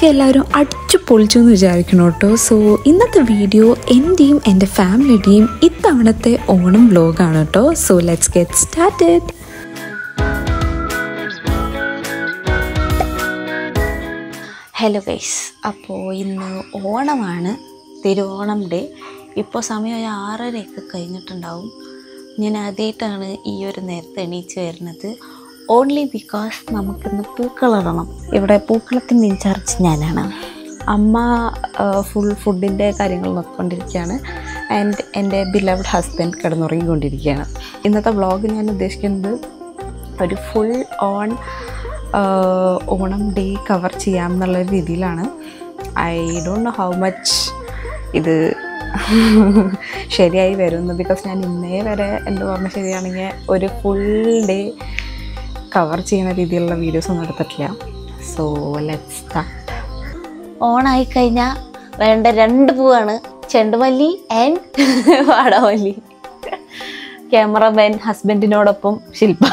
ഓണമൊക്കെ എല്ലാവരും അടിച്ചു പൊളിച്ചു എന്ന് വിചാരിക്കണം കേട്ടോ സോ ഇന്നത്തെ വീഡിയോ എൻ്റെയും എൻ്റെ ഫാമിലിയുടെയും ഇത്തവണത്തെ ഓണം വ്ലോഗാണ് കേട്ടോ so let's get started hello guys അപ്പോൾ ഇന്ന് ഓണമാണ് തിരുവോണം ഡേ ഇപ്പോൾ സമയം ഒരു ആറരയൊക്കെ കഴിഞ്ഞിട്ടുണ്ടാവും ഞാൻ ആദ്യമായിട്ടാണ് ഈ ഒരു നേരത്തെ എണീച്ച് വരുന്നത് ഓൺലി ബിക്കോസ് നമുക്കിന്ന് പൂക്കളിടണം ഇവിടെ പൂക്കളത്തിൻ്റെ ഇൻചാർജ് ഞാനാണ് അമ്മ ഫുൾ ഫുഡിൻ്റെ കാര്യങ്ങൾ നോക്കിക്കൊണ്ടിരിക്കുകയാണ് ആൻഡ് എൻ്റെ ബിലവഡ് ഹസ്ബൻഡ് കിടന്നുറങ്ങിക്കൊണ്ടിരിക്കുകയാണ് ഇന്നത്തെ വ്ളോഗ് ഞാൻ ഉദ്ദേശിക്കുന്നത് ഒരു full on Onam day cover ചെയ്യാം എന്നുള്ള രീതിയിലാണ് I don't know how much ഇത് ശരിയായി വരുന്നു ബിക്കോസ് ഞാൻ ഇന്നേ വരെ എൻ്റെ ഓർമ്മ ശരിയാണെങ്കിൽ ഒരു ഫുൾ ഡേ കവർ ചെയ്യുന്ന രീതിയിലുള്ള വീഡിയോസ് ഒന്നും എടുത്തിട്ടില്ല സോ ലെറ്റ് സ്റ്റാർട്ട് ഓണായി കഴിഞ്ഞാൽ വേണ്ട രണ്ട് പൂവാണ് ചെണ്ടുമല്ലി ആൻഡ് വാടാമല്ലി ക്യാമറമാൻ ഹസ്ബൻഡിനോടൊപ്പം ശില്പ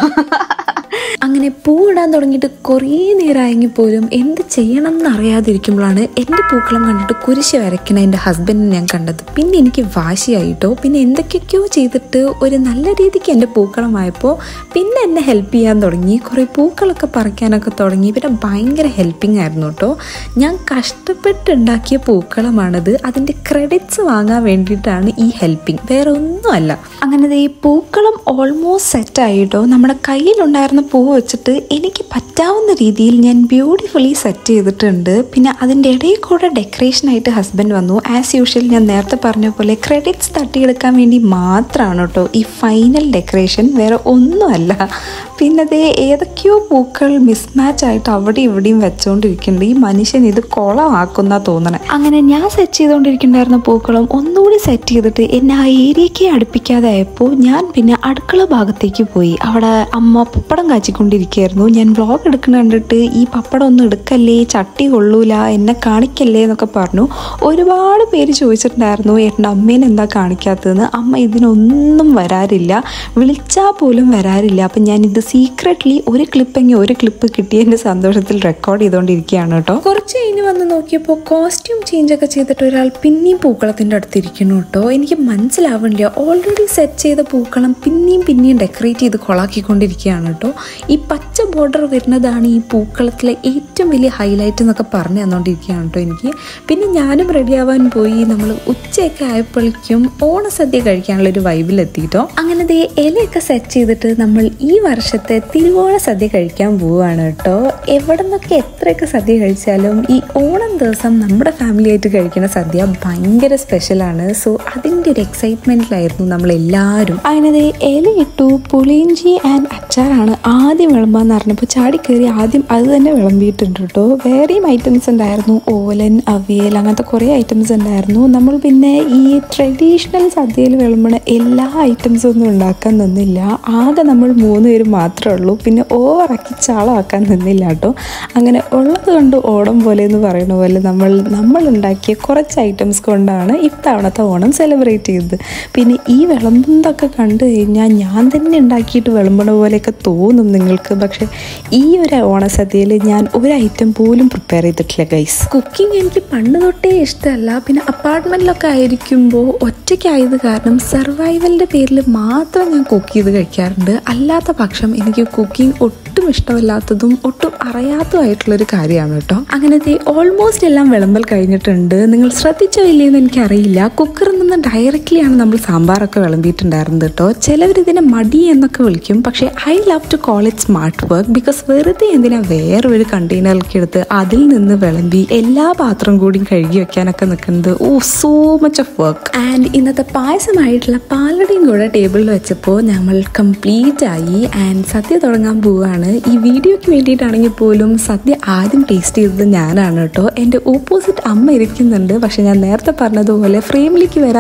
അങ്ങനെ പൂവിടാൻ തുടങ്ങിയിട്ട് കുറേ നേരമായെങ്കിൽ പോലും എന്ത് ചെയ്യണം എന്ന് അറിയാതിരിക്കുമ്പോഴാണ് എൻ്റെ പൂക്കളം കണ്ടിട്ട് കുരിശ് വരയ്ക്കണ എൻ്റെ ഹസ്ബൻഡിനെ ഞാൻ കണ്ടത് പിന്നെ എനിക്ക് വാശിയായിട്ടോ പിന്നെ എന്തൊക്കെയൊക്കെയോ ചെയ്തിട്ട് ഒരു നല്ല രീതിക്ക് എൻ്റെ പൂക്കളമായപ്പോൾ പിന്നെ എന്നെ ഹെൽപ്പ് ചെയ്യാൻ തുടങ്ങി കുറേ പൂക്കളൊക്കെ പറിക്കാനൊക്കെ തുടങ്ങി പിന്നെ ഭയങ്കര ഹെൽപ്പിംഗ് ആയിരുന്നു കേട്ടോ ഞാൻ കഷ്ടപ്പെട്ടുണ്ടാക്കിയ പൂക്കളമാണത് അതിൻ്റെ ക്രെഡിറ്റ്സ് വാങ്ങാൻ വേണ്ടിയിട്ടാണ് ഈ ഹെൽപ്പിംഗ് വേറെ ഒന്നുമല്ല അങ്ങനെ ദേ ഈ പൂക്കളം ഓൾമോസ്റ്റ് സെറ്റ് ആയിട്ടോ നമ്മുടെ കയ്യിലുണ്ടായിരുന്ന പൂ വെച്ചിട്ട് എനിക്ക് പറ്റാവുന്ന രീതിയിൽ ഞാൻ ബ്യൂട്ടിഫുള്ളി സെറ്റ് ചെയ്തിട്ടുണ്ട് പിന്നെ അതിൻ്റെ ഇടയിൽ കൂടെ ഡെക്കറേഷനായിട്ട് ഹസ്ബൻഡ് വന്നു ആസ് യൂഷ്വൽ ഞാൻ നേരത്തെ പറഞ്ഞ പോലെ ക്രെഡിറ്റ്സ് തട്ടിയെടുക്കാൻ വേണ്ടി മാത്രമാണ് കേട്ടോ ഈ ഫൈനൽ ഡെക്കറേഷൻ വേറെ ഒന്നുമല്ല പിന്നെ ദേ ഏതൊക്കെയോ പൂക്കൾ മിസ്മാച്ച് ആയിട്ട് അവിടെ ഇവിടെയും വെച്ചുകൊണ്ടിരിക്കുന്നുണ്ട് ഈ മനുഷ്യൻ ഇത് കുളമാക്കുന്ന തോന്നണേ അങ്ങനെ ഞാൻ സെറ്റ് ചെയ്തുകൊണ്ടിരിക്കുന്നുണ്ടായിരുന്ന പൂക്കളും ഒന്നുകൂടി സെറ്റ് ചെയ്തിട്ട് എന്നെ ആ ഏരിയയ്ക്ക് അടുപ്പിക്കാതെ ആയപ്പോൾ ഞാൻ പിന്നെ അടുക്കള ഭാഗത്തേക്ക് പോയി അവിടെ അമ്മ പപ്പടം കാച്ചിക്കൊണ്ടിരിക്കുകയായിരുന്നു ഞാൻ വ്ളോഗ് എടുക്കുന്ന കണ്ടിട്ട് ഈ പപ്പടം ഒന്നും എടുക്കല്ലേ ചട്ടി കൊള്ളൂല എന്നെ കാണിക്കല്ലേ എന്നൊക്കെ പറഞ്ഞു ഒരുപാട് പേര് ചോദിച്ചിട്ടുണ്ടായിരുന്നു എൻ്റെ അമ്മേനെ എന്താ കാണിക്കാത്തതെന്ന് അമ്മ ഇതിനൊന്നും വരാറില്ല വിളിച്ചാൽ പോലും വരാറില്ല അപ്പം ഞാൻ ഇത് സീക്രട്ട്ലി ഒരു ക്ലിപ്പെങ്കിൽ ഒരു ക്ലിപ്പ് കിട്ടിയതിൻ്റെ സന്തോഷത്തിൽ റെക്കോർഡ് ചെയ്തുകൊണ്ടിരിക്കുകയാണ് കേട്ടോ കുറച്ച് കഴിഞ്ഞ് വന്ന് നോക്കിയപ്പോൾ കോസ്റ്റ്യൂം ചേഞ്ച് ഒക്കെ ചെയ്തിട്ട് ഒരാൾ പിന്നെയും പൂക്കളത്തിൻ്റെ അടുത്തിരിക്കുന്നു കേട്ടോ എനിക്ക് മനസ്സിലാവണില്ല ഓൾറെഡി സെറ്റ് ചെയ്ത പൂക്കളം പിന്നെയും പിന്നെയും ഡെക്കറേറ്റ് ചെയ്ത് കൊളാക്കിക്കൊണ്ടിരിക്കുകയാണ് കേട്ടോ ഈ പച്ച ബോർഡർ വരുന്നതാണ് ഈ പൂക്കളത്തിലെ ഏറ്റവും വലിയ ഹൈലൈറ്റ് എന്നൊക്കെ പറഞ്ഞു തന്നുകൊണ്ടിരിക്കുകയാണ് കേട്ടോ എനിക്ക് പിന്നെ ഞാനും റെഡിയാവാൻ പോയി നമ്മൾ ഉച്ചയൊക്കെ ആയപ്പോഴേക്കും ഓണസദ്യ കഴിക്കാനുള്ള ഒരു വൈബിലെത്തിയിട്ടോ അങ്ങനെ ദേ ഇലയൊക്കെ സെറ്റ് ചെയ്തിട്ട് നമ്മൾ ഈ വർഷത്തെ തിരുവോണ സദ്യ കഴിക്കാൻ പോവുകയാണ് കേട്ടോ എവിടെ നിന്നൊക്കെ എത്രയൊക്കെ സദ്യ കഴിച്ചാലും ഈ ഓണം ദിവസം നമ്മുടെ ഫാമിലി ആയിട്ട് കഴിക്കുന്ന സദ്യ ഭയങ്കര സ്പെഷ്യലാണ് സോ അതിൻ്റെ ഒരു എക്സൈറ്റ്മെൻറ്റിലായിരുന്നു നമ്മൾ എല്ലാവരും അങ്ങനെ ദേ ഇലയിട്ടു പുളിയിഞ്ചി ആൻഡ് അച്ചാറാണ് ആദ്യം വിളമ്പാന്ന് പറഞ്ഞപ്പോൾ ചാടി കയറി ആദ്യം അത് തന്നെ വിളമ്പിയിട്ടുണ്ട് കേട്ടോ വേറെയും ഐറ്റംസ് ഉണ്ടായിരുന്നു ഓലൻ അവിയൽ അങ്ങനത്തെ കുറേ ഐറ്റംസ് ഉണ്ടായിരുന്നു നമ്മൾ പിന്നെ ഈ ട്രഡീഷണൽ സദ്യയിൽ വിളമ്പണ എല്ലാ ഐറ്റംസും ഒന്നും ഉണ്ടാക്കാൻ നിന്നില്ല ആകെ നമ്മൾ മൂന്ന് പേര് മാത്രമേ ഉള്ളൂ പിന്നെ ഓവറാക്കി ചാളമാക്കാൻ നിന്നില്ല കേട്ടോ അങ്ങനെ ഉള്ളത് കൊണ്ട് ഓണം പോലെ എന്ന് പറയുന്ന പോലെ നമ്മൾ നമ്മൾ ഉണ്ടാക്കിയ കുറച്ച് ഐറ്റംസ് കൊണ്ടാണ് ഇത്തവണത്തെ ഓണം സെലിബ്രേറ്റ് ചെയ്തത് പിന്നെ ഈ വിളമ്പുന്നതൊക്കെ കണ്ടു കഴിഞ്ഞാൽ ഞാൻ തന്നെ ഉണ്ടാക്കിയിട്ട് വിളമ്പണ പോലെയൊക്കെ തോന്നും നിങ്ങൾക്ക് പക്ഷെ ഈ ഒരു ഓണസദ്യയിൽ ഞാൻ ഒരു ഐറ്റം പോലും പ്രിപ്പയർ ചെയ്തിട്ടില്ല ഗൈസ് കുക്കിംഗ് എനിക്ക് പണ്ട് തൊട്ടേ ഇഷ്ടമല്ല പിന്നെ അപ്പാർട്ട്മെൻറ്റിലൊക്കെ ആയിരിക്കുമ്പോൾ ഒറ്റയ്ക്കായത് കാരണം സർവൈവലിൻ്റെ പേരിൽ മാത്രം ഞാൻ കുക്ക് ചെയ്ത് കഴിക്കാറുണ്ട് അല്ലാത്ത പക്ഷം എനിക്ക് കുക്കിംഗ് ഒട്ടും ഇഷ്ടമല്ലാത്തതും ഒട്ടും അറിയാത്തതുമായിട്ടുള്ളൊരു കാര്യമാണ് കേട്ടോ അങ്ങനത്തെ ഓൾമോസ്റ്റ് എല്ലാം വിളമ്പൽ കഴിഞ്ഞിട്ടുണ്ട് നിങ്ങൾ ശ്രദ്ധിച്ചോ ഇല്ലയെന്ന് എനിക്കറിയില്ല കുക്കറിൽ നിന്ന് ഡയറക്റ്റ്ലി ആണ് നമ്മൾ സാമ്പാറൊക്കെ വിളമ്പിയിട്ടുണ്ടായിരുന്നത് കേട്ടോ ചിലവർ ഇതിനെ മടി എന്നൊക്കെ വിളിക്കും പക്ഷേ I love to call it smart work because വെറുതെ എന്തിനാ വേറൊരു കണ്ടെയ്നറിലേക്ക് എടുത്ത് അതിൽ നിന്ന് വിളമ്പി എല്ലാ പാത്രം കൂടിയും കഴുകി വെക്കാനൊക്കെ നിൽക്കുന്നത് oh so much of work and ഇന്നത്തെ പായസമായിട്ടുള്ള പാലടയും കൂടെ ടേബിളിൽ വെച്ചപ്പോൾ നമ്മൾ കംപ്ലീറ്റ് ആയി ആൻഡ് സദ്യ തുടങ്ങാൻ പോവുകയാണ് ഈ വീഡിയോയ്ക്ക് വേണ്ടിയിട്ടാണെങ്കിൽ പോലും സദ്യ ആദ്യം ടേസ്റ്റ് ചെയ്തത് ഞാനാണ് കേട്ടോ എൻ്റെ ഓപ്പോസിറ്റ് അമ്മ ഇരിക്കുന്നുണ്ട് പക്ഷെ ഞാൻ നേരത്തെ പറഞ്ഞതുപോലെ ഫ്രെയിമിലേക്ക് വരാൻ ഒട്ടും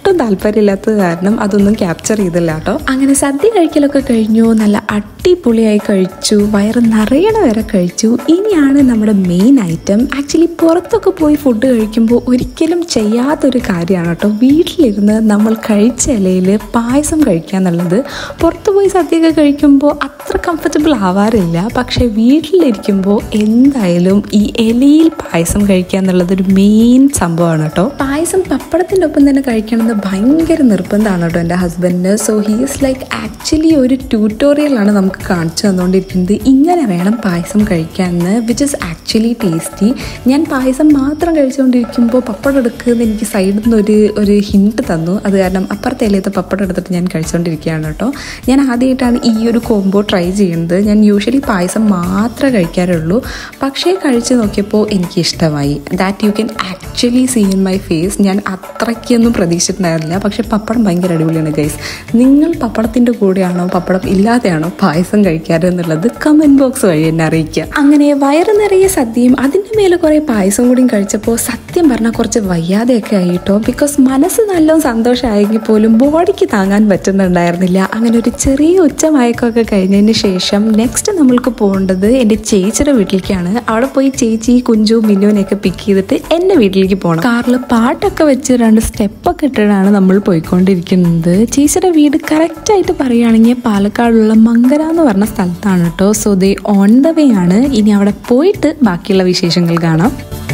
ഒട്ടും താല്പര്യമില്ലാത്തത് കാരണം അതൊന്നും ക്യാപ്ചർ ചെയ്തില്ല കേട്ടോ അങ്ങനെ സദ്യ കഴിക്കലൊക്കെ കഴിഞ്ഞു നല്ല അടിപൊളിയായി കഴിച്ചു വയറ് നിറയണ വരെ കഴിച്ചു ഇനിയാണ് നമ്മുടെ മെയിൻ ഐറ്റം ആക്ച്വലി പുറത്തൊക്കെ പോയി ഫുഡ് കഴിക്കുമ്പോൾ ഒരിക്കലും ചെയ്യാത്തൊരു കാര്യമാണ് കേട്ടോ വീട്ടിലിരുന്ന് നമ്മൾ കഴിച്ച ഇലയിൽ പായസം കഴിക്കുക എന്നുള്ളത് പുറത്ത് പോയി സദ്യയൊക്കെ കഴിക്കുമ്പോൾ അത്ര കംഫർട്ടബിൾ ആവാറില്ല പക്ഷേ വീട്ടിലിരിക്കുമ്പോൾ എന്തായാലും ഈ ഇലയിൽ പായസം കഴിക്കുക എന്നുള്ളത് ഒരു മെയിൻ സംഭവമാണ് കേട്ടോ പായസം പപ്പടത്തിൻ്റെ ഒപ്പം തന്നെ കഴിക്കണമെന്ന് ഭയങ്കര നിർബന്ധമാണ് കേട്ടോ എൻ്റെ ഹസ്ബൻഡിന് സോ ഹീസ് ലൈക്ക് ആക്ച്വലി ഒരു ട്യൂട്ടോറിയലാണ് നമുക്ക് കാണിച്ചു തന്നുകൊണ്ടിരിക്കുന്നത് ഇങ്ങനെ വേണം പായസം കഴിക്കാമെന്ന് വിച്ച് ഇസ് ആക്ച്വലി ടേസ്റ്റി ഞാൻ പായസം മാത്രം കഴിച്ചുകൊണ്ടിരിക്കുമ്പോൾ പപ്പടം എടുക്കുന്നത് എനിക്ക് സൈഡിൽ നിന്ന് ഒരു ഒരു ഹിൻറ്റ് തന്നു അത് കാരണം അപ്പുറത്തെ ഇലയത്തെ പപ്പടം എടുത്തിട്ട് ഞാൻ കഴിച്ചുകൊണ്ടിരിക്കുകയാണ് കേട്ടോ ഞാൻ ആദ്യമായിട്ടാണ് ഈ ഒരു കോംബോ ട്രൈ ചെയ്യുന്നത് ഞാൻ യൂഷ്വലി പായസം മാത്രമേ കഴിക്കാറുള്ളൂ പക്ഷേ കഴിച്ച് നോക്കിയപ്പോൾ എനിക്ക് ഇഷ്ടമായി that you can actually see in my face ഞാൻ അത്രയ്ക്കൊന്നും പ്രതീക്ഷിച്ചിട്ടുണ്ടായിരുന്നില്ല പക്ഷേ പപ്പടം ഭയങ്കര അടിപൊളിയാണ് ഗൈസ് നിങ്ങൾ പപ്പടത്തിൻ്റെ കൂടെയാണോ പപ്പടം ഇല്ലാതെയാണോ പായസം കഴിക്കാറ് എന്നുള്ളത് കമൻറ്റ് ബോക്സ് വഴി എന്നെ അറിയിക്കുക അങ്ങനെ വയറ് നിറയെ സദ്യയും അതിൻ്റെ മേലെ കുറേ പായസം കൂടിയും കഴിച്ചപ്പോൾ സത്യം പറഞ്ഞാൽ കുറച്ച് വയ്യാതെയൊക്കെ ആയിട്ടോ ബിക്കോസ് മനസ്സ് നല്ല സന്തോഷമായെങ്കിൽ പോലും ബോഡിക്ക് താങ്ങാൻ പറ്റുന്നുണ്ടായിരുന്നില്ല അങ്ങനെ ഒരു ചെറിയ ഉച്ചമയക്കമൊക്കെ കഴിഞ്ഞതിന് ശേഷം നെക്സ്റ്റ് നമ്മൾക്ക് പോകേണ്ടത് എൻ്റെ ചേച്ചിയുടെ വീട്ടിലേക്കാണ് അവിടെ പോയി ചേച്ചി കുഞ്ചു മിന്നുവിനെയൊക്കെ പിക്ക് ചെയ്തിട്ട് എൻ്റെ വീട്ടിലേക്ക് പോകണം കാറിൽ പാട്ടൊക്കെ വെച്ച് രണ്ട് സ്റ്റെപ്പൊക്കെ ഇട്ടിട്ടാണ് നമ്മൾ പോയിക്കൊണ്ടിരിക്കുന്നത് ചേച്ചിയുടെ വീട് കറക്റ്റായിട്ട് പറയുകയാണെങ്കിൽ പാലക്കാടുള്ള മങ്കര എന്ന് പറഞ്ഞ സ്ഥലത്താണ് കേട്ടോ സോ ദേ ഓൺ ദ വേ ആണ് ഇനി അവിടെ പോയിട്ട് ബാക്കിയുള്ള വിശേഷങ്ങൾ കാണാം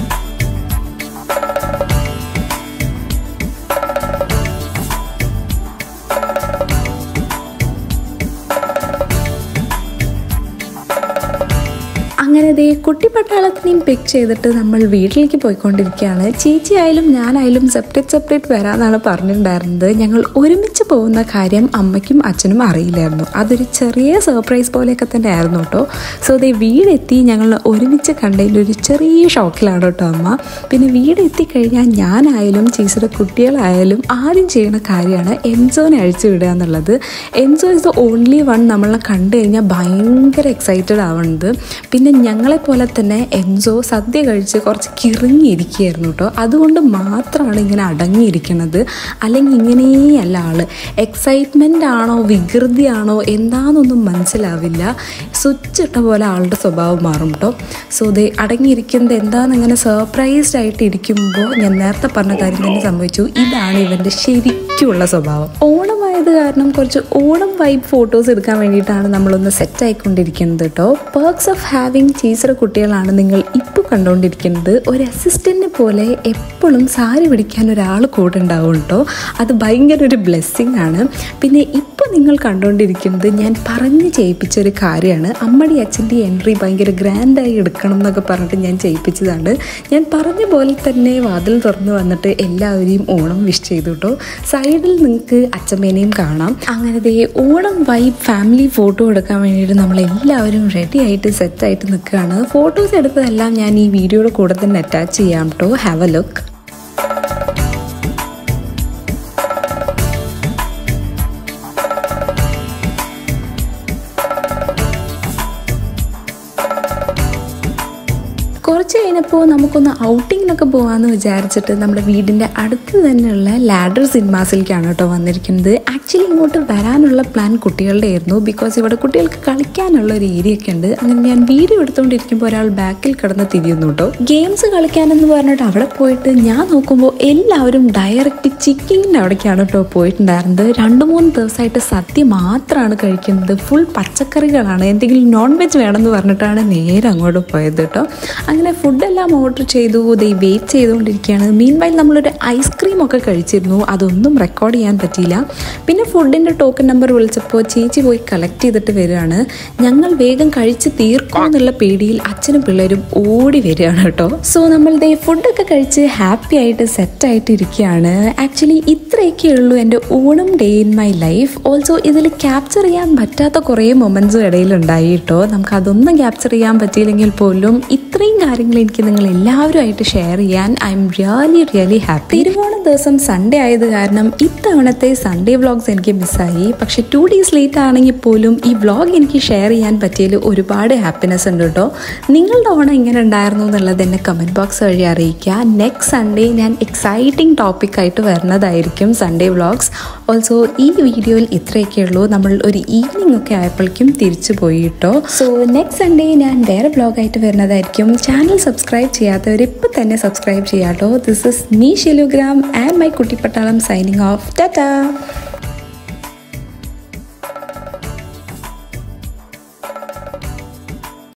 അങ്ങനെ ദേ കുട്ടിപ്പട്ടാളത്തിനെയും പിക്ക് ചെയ്തിട്ട് നമ്മൾ വീട്ടിലേക്ക് പോയിക്കൊണ്ടിരിക്കുകയാണ് ചേച്ചി ആയാലും ഞാനായാലും സെപ്പറേറ്റ് സെപ്പറേറ്റ് വരാമെന്നാണ് പറഞ്ഞിട്ടുണ്ടായിരുന്നത് ഞങ്ങൾ ഒരുമിച്ച് പോകുന്ന കാര്യം അമ്മയ്ക്കും അച്ഛനും അറിയില്ലായിരുന്നു അതൊരു ചെറിയ സർപ്രൈസ് പോലെയൊക്കെ തന്നെ ആയിരുന്നു കേട്ടോ സോ ദേ വീടെത്തി ഞങ്ങൾ ഒരുമിച്ച് കണ്ടതിൽ ഒരു ചെറിയ ഷോക്കിലാണ് കേട്ടോ അമ്മ പിന്നെ വീട് എത്തിക്കഴിഞ്ഞാൽ ഞാനായാലും ചേച്ചിയുടെ കുട്ടികളായാലും ആദ്യം ചെയ്യുന്ന കാര്യമാണ് എൻസോനെ അഴിച്ചു വിടുക എന്നുള്ളത് Enzo is the only one നമ്മളെ കണ്ടു കഴിഞ്ഞാൽ ഭയങ്കര എക്സൈറ്റഡ് ആവുന്നത് പിന്നെ ഞങ്ങളെപ്പോലെ തന്നെ എൻസോ സദ്യ കഴിച്ച് കുറച്ച് കിറങ്ങിയിരിക്കുകയായിരുന്നു കേട്ടോ അതുകൊണ്ട് മാത്രമാണ് ഇങ്ങനെ അടങ്ങിയിരിക്കുന്നത് അല്ലെങ്കിൽ ഇങ്ങനെയല്ല ആള് എക്സൈറ്റ്മെൻ്റ് ആണോ വികൃതിയാണോ എന്താണെന്നൊന്നും മനസ്സിലാവില്ല സ്വിച്ച് ഇട്ട പോലെ ആളുടെ സ്വഭാവം മാറും കേട്ടോ സോ ദേ അടങ്ങിയിരിക്കുന്നത് എന്താണെന്ന് ഇങ്ങനെ സർപ്രൈസ്ഡ് ആയിട്ട് ഇരിക്കുമ്പോൾ ഞാൻ നേരത്തെ പറഞ്ഞ കാര്യം തന്നെ സംഭവിച്ചു ഇതാണ് ഇവൻ്റെ ശരിക്കുള്ള സ്വഭാവം ഓണമായത് കാരണം കുറച്ച് ഓണം വൈബ് ഫോട്ടോസ് എടുക്കാൻ വേണ്ടിയിട്ടാണ് നമ്മളൊന്ന് സെറ്റ് ആയിക്കൊണ്ടിരിക്കുന്നത് കേട്ടോ പേർക്സ് ഓഫ് ഹാവിങ് ടീച്ചർ കുട്ടികളാണ് നിങ്ങൾ ഇപ്പോൾ കണ്ടുകൊണ്ടിരിക്കുന്നത് ഒരു അസിസ്റ്റൻറ്റിനെ പോലെ എപ്പോഴും സാരി പിടിക്കാൻ ഒരാൾ കൂടെ ഉണ്ടാവും കേട്ടോ അത് ഭയങ്കര ഒരു ബ്ലെസ്സിങ് ആണ് പിന്നെ ഇപ്പോൾ നിങ്ങൾ കണ്ടുകൊണ്ടിരിക്കുന്നത് ഞാൻ പറഞ്ഞ് ചെയ്യിപ്പിച്ച ഒരു കാര്യമാണ് അമ്മടി അച്ഛൻ്റെ എൻട്രി ഭയങ്കര ഗ്രാൻഡായി എടുക്കണം എന്നൊക്കെ പറഞ്ഞിട്ട് ഞാൻ ചെയ്യിപ്പിച്ചതാണ് ഞാൻ പറഞ്ഞ പോലെ തന്നെ വാതിൽ തുറന്ന് വന്നിട്ട് എല്ലാവരെയും ഓണം വിഷ് ചെയ്തു കേട്ടോ സൈഡിൽ നിങ്ങൾക്ക് അച്ഛമ്മേനെയും കാണാം അങ്ങനെ ദേ ഓണം വൈബ് ഫാമിലി ഫോട്ടോ എടുക്കാൻ വേണ്ടിയിട്ട് നമ്മൾ എല്ലാവരും റെഡി ആയിട്ട് സെറ്റായിട്ട് നിൽക്കുകയാണ് ഫോട്ടോസ് എടുത്തതെല്ലാം ഞാൻ ഈ വീഡിയോയുടെ കൂടെ തന്നെ അറ്റാച്ച് ചെയ്യാം കേട്ടോ ഹാവ് എ ലുക്ക് കുറച്ച് കഴിഞ്ഞപ്പോൾ നമുക്കൊന്ന് ഔട്ടിങ്ങിനൊക്കെ പോകാമെന്ന് വിചാരിച്ചിട്ട് നമ്മുടെ വീടിൻ്റെ അടുത്ത് തന്നെയുള്ള ലാഡർ സിനിമാസിലേക്കാണ് കേട്ടോ വന്നിരിക്കുന്നത് ആക്ച്വലി ഇങ്ങോട്ട് വരാനുള്ള പ്ലാൻ കുട്ടികളുടെ ആയിരുന്നു ബിക്കോസ് ഇവിടെ കുട്ടികൾക്ക് കളിക്കാനുള്ള ഒരു ഏരിയ ഒക്കെ ഉണ്ട് അങ്ങനെ ഞാൻ വീഡിയോ എടുത്തുകൊണ്ടിരിക്കുമ്പോൾ ഒരാൾ ബാക്കിൽ കിടന്ന് തിരിയുന്നു കേട്ടോ ഗെയിംസ് കളിക്കാനെന്ന് പറഞ്ഞിട്ട് അവിടെ പോയിട്ട് ഞാൻ നോക്കുമ്പോൾ എല്ലാവരും ഡയറക്റ്റ് ചിക്കിങ്ങിൻ്റെ അവിടേക്കാണ് കേട്ടോ പോയിട്ടുണ്ടായിരുന്നത് രണ്ട് മൂന്ന് ദിവസമായിട്ട് സദ്യ മാത്രമാണ് കഴിക്കുന്നത് ഫുൾ പച്ചക്കറികളാണ് എന്തെങ്കിലും നോൺ വെജ് വേണമെന്ന് പറഞ്ഞിട്ടാണ് നേരെ അങ്ങോട്ട് പോയത് കേട്ടോ അങ്ങനെ ഫുഡെല്ലാം ഓർഡർ ചെയ്തു ദേ വെയിറ്റ് ചെയ്തുകൊണ്ടിരിക്കുകയാണ് മീൻ വൈൽ നമ്മളൊരു ഐസ്ക്രീം ഒക്കെ കഴിച്ചിരുന്നു അതൊന്നും റെക്കോർഡ് ചെയ്യാൻ പറ്റിയില്ല പിന്നെ ഫുഡിൻ്റെ ടോക്കൺ നമ്പർ വിളിച്ചപ്പോൾ ചേച്ചി പോയി കളക്ട് ചെയ്തിട്ട് വരികയാണ് ഞങ്ങൾ വേഗം കഴിച്ച് തീർക്കും എന്നുള്ള പേടിയിൽ അച്ഛനും പിള്ളേരും ഓടി വരികയാണ് കേട്ടോ സോ നമ്മൾ ദേ ഫുഡൊക്കെ കഴിച്ച് ഹാപ്പി ആയിട്ട് സെറ്റായിട്ട് ഇരിക്കുകയാണ് ആക്ച്വലി ഇത്രയൊക്കെ ഉള്ളൂ എൻ്റെ Onam day in my life also ഇതിൽ ക്യാപ്ചർ ചെയ്യാൻ പറ്റാത്ത കുറേ മൊമെൻറ്റ്സും ഇടയിലുണ്ടായി കേട്ടോ നമുക്ക് അതൊന്നും ക്യാപ്ചർ ചെയ്യാൻ പറ്റിയില്ലെങ്കിൽ പോലും ഇത്രയും കാര്യങ്ങൾ എനിക്ക് നിങ്ങൾ എല്ലാവരുമായിട്ട് ഷെയർ ഷെയർ ചെയ്യാൻ I am really really happy തിരുവോണ ദിവസം സൺഡേ ആയത് കാരണം ഇത്തവണത്തെ സൺഡേ വ്ളോഗ്സ് എനിക്ക് മിസ്സായി പക്ഷെ ടു ഡേയ്സ് ലേറ്റ് ആണെങ്കിൽ പോലും ഈ വ്ളോഗ് എനിക്ക് ഷെയർ ചെയ്യാൻ പറ്റിയതിൽ ഒരുപാട് ഹാപ്പിനെസ് ഉണ്ട് കേട്ടോ നിങ്ങളുടെ ഓണം എങ്ങനെ ഉണ്ടായിരുന്നു എന്നുള്ളത് എന്നെ കമൻറ്റ് ബോക്സ് വഴി അറിയിക്കുക നെക്സ്റ്റ് സൺഡേ ഞാൻ എക്സൈറ്റിംഗ് ടോപ്പിക്കായിട്ട് വരുന്നതായിരിക്കും സൺഡേ വ്ളോഗ്സ് ഓൾസോ ഈ വീഡിയോയിൽ ഇത്രയൊക്കെ ഉള്ളൂ നമ്മൾ ഒരു ഈവനിങ് ഒക്കെ ആയപ്പോഴേക്കും തിരിച്ചു പോയി കേട്ടോ സോ നെക്സ്റ്റ് സൺഡേ ഞാൻ വേറെ വ്ളോഗായിട്ട് വരുന്നതായിരിക്കും ചാനൽ സബ്സ്ക്രൈബ് ചെയ്യാത്തവർ ഇപ്പം തന്നെ സബ്സ്ക്രൈബ് ചെയ്യാട്ടോ ദിസ് ഇസ് മീ ഷെലുഗ്രാം ആൻഡ് മൈ കുട്ടിപ്പട്ടാളം സൈനിങ് ഓഫ് ടാറ്റാ